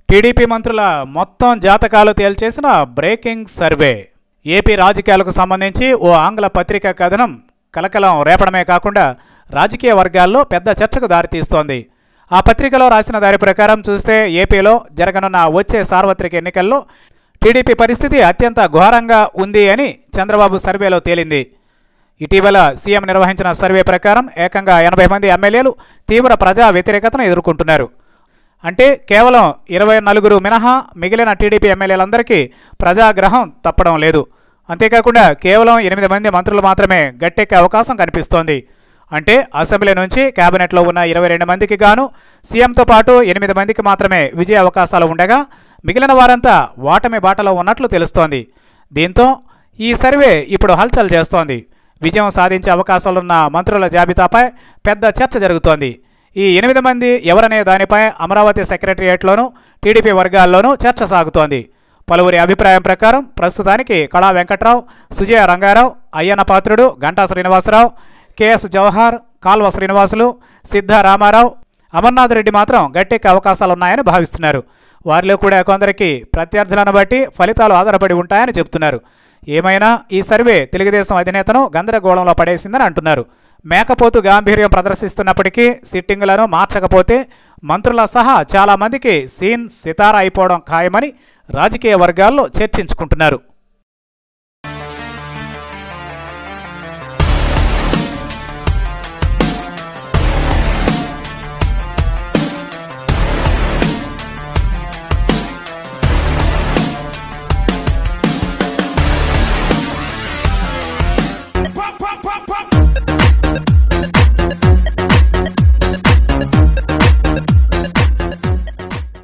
TDP మంత్రుల మొత్తం జాతకాలు తేల్చేసిన బ్రేకింగ్ సర్వే ఏపీ రాజకీయాలకు సంబంధించి ఓ ఆంగ్ల పత్రిక కథనం కలకలం రేపడమే కాకుండా రాజకీయ వర్గాల్లో పెద్ద చర్చకు దారితీస్తోంది ఆ పత్రికలో రాసిన దాని ప్రకారం చూస్తే ఏపీలో జరగనున్న వచ్చే సార్వత్రిక ఎన్నికల్లో టీడీపీ పరిస్థితి అత్యంత ఘోరంగా ఉంది అని చంద్రబాబు సర్వేలో తేలింది ఇటీవల సీఎం నిర్వహించిన సర్వే ప్రకారం ఏకంగా ఎనభై మంది ఎమ్మెల్యేలు తీవ్ర ప్రజా వ్యతిరేకతను ఎదుర్కొంటున్నారు అంటే కేవలం ఇరవై నలుగురు మినహా మిగిలిన టీడీపీ ఎమ్మెల్యేలందరికీ ప్రజాగ్రహం తప్పడం లేదు అంతేకాకుండా కేవలం ఎనిమిది మంది మంత్రులు మాత్రమే గట్టెక్కే అవకాశం కనిపిస్తోంది అంటే అసెంబ్లీ నుంచి కేబినెట్లో ఉన్న ఇరవై రెండు మందికి గాను సీఎంతో పాటు ఎనిమిది మందికి మాత్రమే విజయ అవకాశాలు ఉండగా మిగిలిన వారంతా ఓటమి బాటలో ఉన్నట్లు తెలుస్తోంది దీంతో ఈ సర్వే ఇప్పుడు హల్చల్ చేస్తోంది విజయం సాధించే అవకాశాలున్న మంత్రుల జాబితాపై పెద్ద చర్చ జరుగుతోంది ఈ ఎనిమిది మంది ఎవరనే దానిపై అమరావతి సెక్రటరియట్లోనూ టీడీపీ వర్గాల్లోనూ చర్చ సాగుతోంది పలువురి అభిప్రాయం ప్రకారం ప్రస్తుతానికి కళా వెంకట్రావు సుజయ రంగారావు అయ్యన్న పాత్రుడు గంటా శ్రీనివాసరావు కెఎస్ జవహర్ కాల్వ శ్రీనివాసులు సిద్ధ రామారావు అమర్నాథ్ రెడ్డి మాత్రం గట్టెక్కే అవకాశాలున్నాయని భావిస్తున్నారు వారిలో కూడా కొందరికి ప్రత్యర్థులను బట్టి ఫలితాలు ఆధారపడి ఉంటాయని చెబుతున్నారు ఏమైనా ఈ సర్వే తెలుగుదేశం అధినేతను గందరగోళంలో పడేసిందని అంటున్నారు మేకపోతు గాంభీర్యం ప్రదర్శిస్తున్నప్పటికీ సిట్టింగులను మార్చకపోతే మంత్రుల సహా చాలామందికి సీన్ సితారా అయిపోవడం ఖాయమని రాజకీయ వర్గాల్లో చర్చించుకుంటున్నారు